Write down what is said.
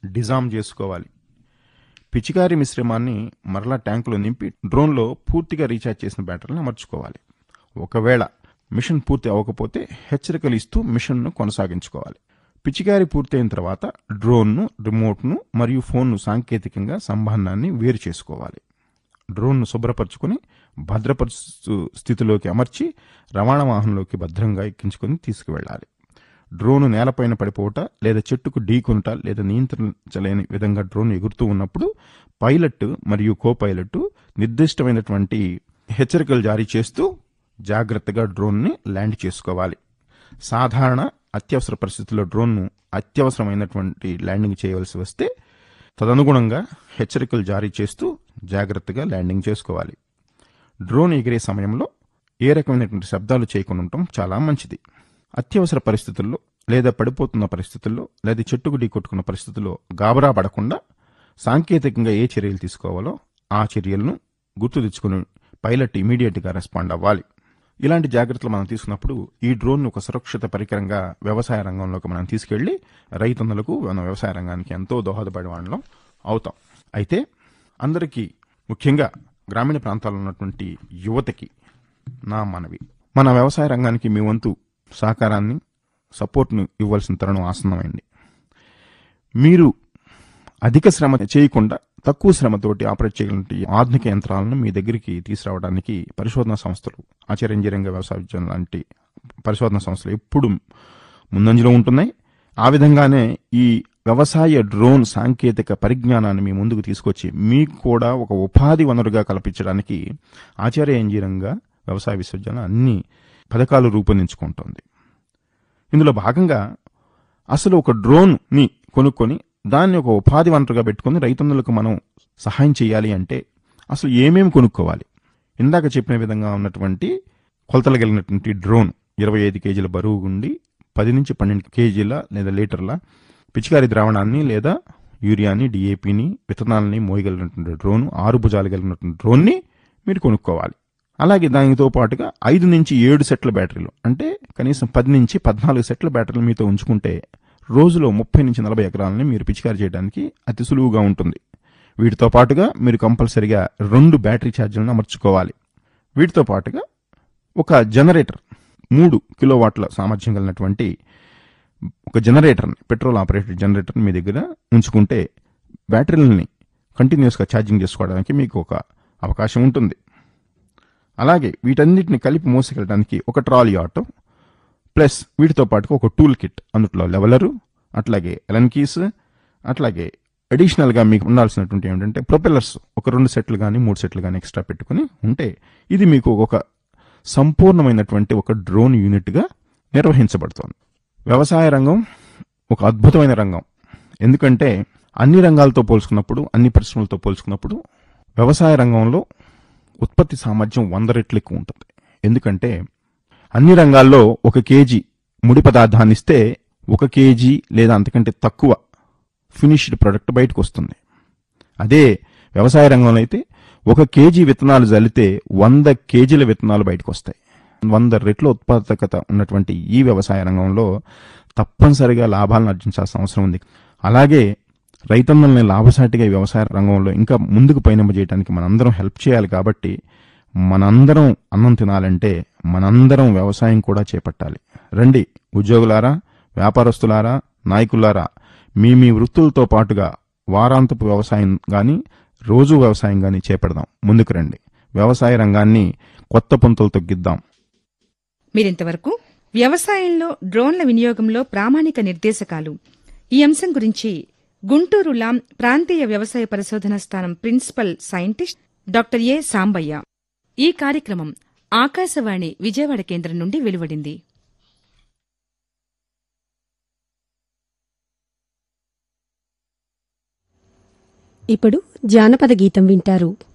డిజామ్ చేసుకోవాలి పిచికారి మిశ్రమాన్ని మరలా ట్యాంకులో నింపి డ్రోన్లో పూర్తిగా రీఛార్జ్ చేసిన బ్యాటరీని అమర్చుకోవాలి ఒకవేళ మిషన్ పూర్తి అవ్వకపోతే హెచ్చరికలు ఇస్తూ మిషన్ను కొనసాగించుకోవాలి పిచికారి పూర్తయిన తర్వాత డ్రోన్ను రిమోట్ను మరియు ఫోన్ను సాంకేతికంగా సంబంధాన్ని వేరు చేసుకోవాలి డ్రోన్ను శుభ్రపరచుకుని భద్రపరుచు స్థితిలోకి అమర్చి రవాణా వాహనంలోకి భద్రంగా ఎక్కించుకుని తీసుకువెళ్ళాలి డ్రోను నేలపైన పడిపోవట లేదా చెట్టుకు ఢీకొనుట లేదా నియంత్రించలేని విధంగా డ్రోన్ ఎగురుతూ ఉన్నప్పుడు పైలట్ మరియు కో పైలట్ నిర్దిష్టమైనటువంటి హెచ్చరికలు జారీ చేస్తూ జాగ్రత్తగా డ్రోన్ని ల్యాండ్ చేసుకోవాలి సాధారణ అత్యవసర పరిస్థితుల్లో డ్రోన్ను అత్యవసరమైనటువంటి ల్యాండింగ్ చేయవలసి వస్తే తదనుగుణంగా హెచ్చరికలు జారీ చేస్తూ జాగ్రత్తగా ల్యాండింగ్ చేసుకోవాలి డ్రోన్ ఎగిరే సమయంలో ఏ రకమైనటువంటి శబ్దాలు చేయకుండా ఉండటం చాలా మంచిది అత్యవసర పరిస్థితుల్లో లేదా పడిపోతున్న పరిస్థితుల్లో లేదా చెట్టుకు ఢీకొట్టుకున్న పరిస్థితుల్లో గాబరా పడకుండా సాంకేతికంగా ఏ చర్యలు తీసుకోవాలో ఆ చర్యలను గుర్తు తెచ్చుకుని పైలట్ ఇమీడియట్గా రెస్పాండ్ అవ్వాలి ఇలాంటి జాగ్రత్తలు మనం తీసుకున్నప్పుడు ఈ డ్రోన్ ఒక సురక్షిత పరికరంగా వ్యవసాయ రంగంలోకి మనం తీసుకెళ్లి రైతన్నులకు మన వ్యవసాయ రంగానికి ఎంతో దోహదపడే వాళ్ళం అవుతాం అయితే అందరికీ ముఖ్యంగా గ్రామీణ ప్రాంతాల్లో ఉన్నటువంటి యువతకి నా మనవి మన వ్యవసాయ రంగానికి మీ వంతు సహకారాన్ని సపోర్ట్ను ఇవ్వాల్సిన తరుణం ఆసన్నమైంది మీరు అధిక శ్రమ చేయకుండా తక్కువ శ్రమతోటి ఆపరేట్ చేయగలిగిన ఆధునిక యంత్రాలను మీ దగ్గరికి తీసుకురావడానికి పరిశోధన సంస్థలు ఆచార్య ఇంజనీరింగ్ వ్యవసాయ విజ్ఞానం లాంటి పరిశోధన సంస్థలు ఎప్పుడు ముందంజలో ఉంటున్నాయి ఆ విధంగానే ఈ వ్యవసాయ డ్రోన్ సాంకేతిక పరిజ్ఞానాన్ని మీ ముందుకు తీసుకొచ్చి మీకు కూడా ఒక ఉపాధి వనరుగా కల్పించడానికి ఆచార్య ఇంజనీరింగ్ వ్యవసాయ విశ్వవిద్యాలయం అన్ని పథకాలు రూపొందించుకుంటోంది ఇందులో భాగంగా అసలు ఒక డ్రోన్ని కొనుక్కొని దాన్ని ఒక ఉపాధి వనరుగా పెట్టుకొని రైతన్నులకు మనం సహాయం చేయాలి అంటే అసలు ఏమేమి కొనుక్కోవాలి ఇందాక చెప్పిన విధంగా ఉన్నటువంటి కొలతలు కలిగినటువంటి డ్రోన్ ఇరవై ఐదు కేజీల బరువు ఉండి పది నుంచి పన్నెండు కేజీల లేదా లీటర్ల పిచికారి ద్రావణాన్ని లేదా యూరియాని డిఏపిని విత్తనాలని మోయగలిగినటువంటి డ్రోన్ ఆరు భుజాలు కలిగినటువంటి డ్రోన్ని మీరు కొనుక్కోవాలి అలాగే దానితో పాటుగా ఐదు నుంచి ఏడు సెట్ల బ్యాటరీలు అంటే కనీసం పది నుంచి పద్నాలుగు సెట్ల బ్యాటరీలు మీతో ఉంచుకుంటే రోజులో ముప్పై నుంచి నలభై ఎకరాలని మీరు పిచికారి చేయడానికి అతి సులువుగా ఉంటుంది వీటితో పాటుగా మీరు కంపల్సరిగా రెండు బ్యాటరీ ఛార్జీలను అమర్చుకోవాలి వీటితో పాటుగా ఒక జనరేటర్ మూడు కిలోవాట్ల సామర్థ్యం కలిగినటువంటి ఒక జనరేటర్ని పెట్రోల్ ఆపరేటెడ్ జనరేటర్ని మీ దగ్గర ఉంచుకుంటే బ్యాటరీలని కంటిన్యూస్గా ఛార్జింగ్ చేసుకోవడానికి మీకు ఒక అవకాశం ఉంటుంది అలాగే వీటన్నిటిని కలిపి మోసుకెళ్ళడానికి ఒక ట్రాలీ ఆటో ప్లస్ వీటితో పాటు ఒక టూల్ కిట్ అందులో లెవలరు అట్లాగే ఎలన్ కీస్ అట్లాగే అడిషనల్గా మీకు ఉండాల్సినటువంటి ఏంటంటే ప్రొపెల్లర్స్ ఒక రెండు సెట్లు కానీ మూడు సెట్లు కానీ ఎక్స్ట్రా పెట్టుకుని ఉంటే ఇది మీకు ఒక సంపూర్ణమైనటువంటి ఒక డ్రోన్ యూనిట్గా నిర్వహించబడుతోంది వ్యవసాయ రంగం ఒక అద్భుతమైన రంగం ఎందుకంటే అన్ని రంగాలతో పోల్చుకున్నప్పుడు అన్ని పరిశ్రమలతో పోల్చుకున్నప్పుడు వ్యవసాయ రంగంలో ఉత్పత్తి సామర్థ్యం వంద రెట్లు ఎక్కువ ఉంటుంది ఎందుకంటే అన్ని రంగాల్లో ఒక కేజీ ముడి పదార్థాన్ని ఇస్తే ఒక కేజీ లేదా అంతకంటే తక్కువ ఫినిష్డ్ ప్రొడక్ట్ బయటకు వస్తుంది అదే వ్యవసాయ రంగంలో అయితే ఒక కేజీ విత్తనాలు జల్లితే వంద కేజీల విత్తనాలు బయటకు వస్తాయి వంద రెట్ల ఉత్పాదకత ఉన్నటువంటి ఈ వ్యవసాయ రంగంలో తప్పనిసరిగా లాభాలను ఆర్జించాల్సిన అవసరం ఉంది అలాగే రైతన్నల్ని లాభసాటిగా ఈ వ్యవసాయ రంగంలో ఇంకా ముందుకు పయనింపజేయడానికి మనందరం హెల్ప్ చేయాలి కాబట్టి మనందరం అన్నం తినాలంటే మనందరం వ్యవసాయం కూడా చేపట్టాలి రండి ఉద్యోగులారా వ్యాపారస్తులారా నాయకులారా మీ మీ వృత్తులతో పాటుగా వారాంతపు వ్యవసాయం కానీ రోజు వ్యవసాయం కానీ చేపడదాం ముందుకు రండి వ్యవసాయ రంగాన్ని కొత్త పుంతలు తొగ్గిద్దాం మీరింతవరకు వ్యవసాయంలో డ్రోన్ల వినియోగంలో ప్రామాణిక నిర్దేశకాలు ఈ అంశం గురించి గుంటూరు లాం ప్రాంతీయ వ్యవసాయ పరిశోధన స్థానం principal scientist doctor A Sambaiah ఈ కార్యక్రమం ఆకాశవాణి విజయవాడ కేంద్రం నుండి వెలువడింది ఇప్పుడు జానపద గీతం వింటారు